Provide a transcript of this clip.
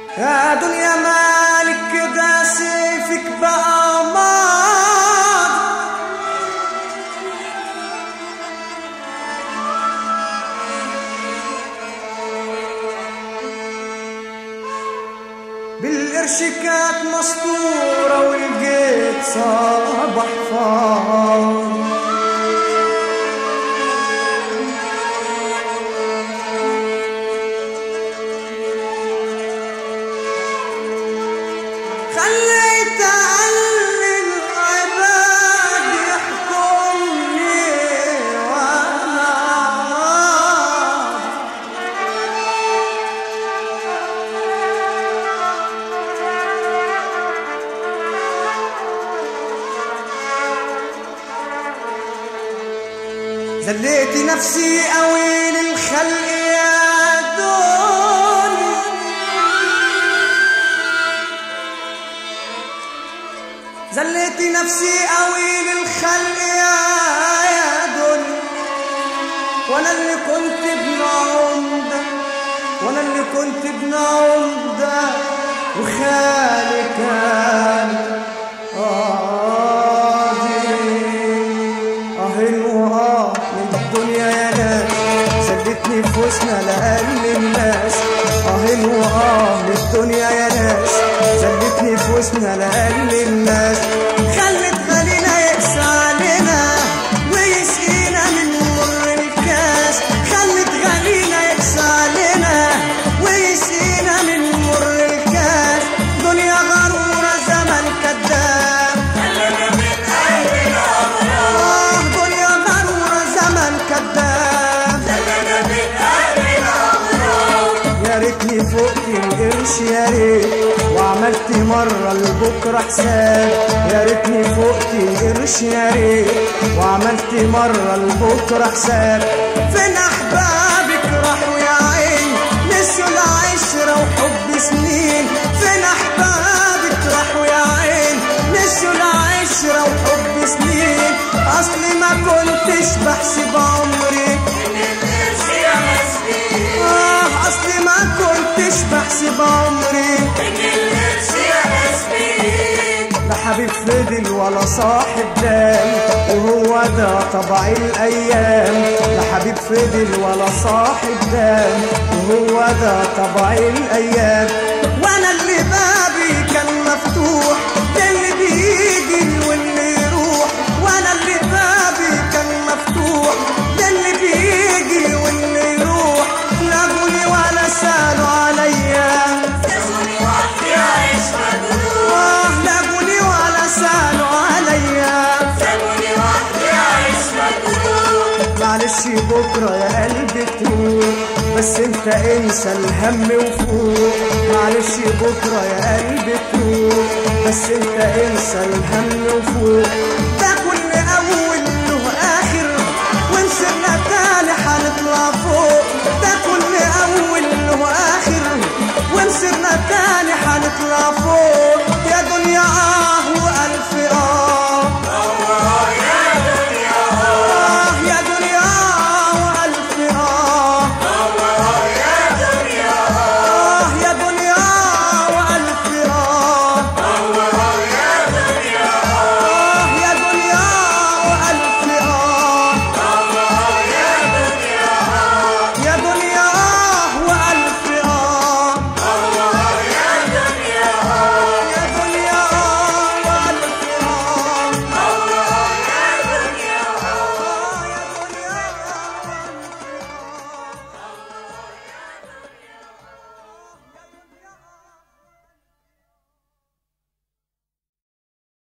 يا دنيا مالك كده سيفك بقى ماضي بالقرش كانت مسطورة والجيت صبح فاضي خليت عني العباد يحكمني وانا زليت نفسي قوي للخلق يا دنيا زليت نفسي قوي للخلق يا يا دنيا وانا اللي كنت ابن عمده وانا اللي كنت ابن عمده وخالي كان قاضي اهل واه من الدنيا يا ناس سدتني في وسنا لأقل الناس اهل واه من الدنيا يا ناس سدتني في وسنا لأقل الناس خلت خلينا يقسى علينا ويسقينا من مر الكاس خلت غنينا يقسى علينا ويسقينا من مر الكاس دنيا غرورة زمن كذاب آه دنيا غرورة زمن كذاب يا ريتني فوقت القرش يا ريت وعملت مرة لبكرة حساب يا ريتني فوقت القرش يا ريت وعملت مرة لبكرة حساب فين أحبابك راحوا يا عين نسوا العشرة وحب سنين فين أحبابك راحوا يا عين نسوا العشرة وحب سنين أصلي ما كنتش بحسب عمري آه أصلي ما كنتش بحسب عمري لا حبيب فضل ولا صاحب دام وهو ده طبع الأيام لا حبيب فضل ولا صاحب دام وهو ده طبع الأيام وأنا اللي بابي كان مفتوح للي بيجي واللي يروح وأنا اللي بابي كان مفتوح للي بيجي واللي يروح لا جوني ولا سالوا عليا آه لا جوني ولا سالوا عليا معلش بكرة يا قلبي تروح بس انت انسى الهم وفوق معلش بكرة يا قلبي تروح بس انت انسى الهم وفوق ده كل اول له اخر ونسيبنا تاني هنطلع فوق ده كل اول له اخر ونسيبنا تاني هنطلع فوق يا دنيا اه والف اه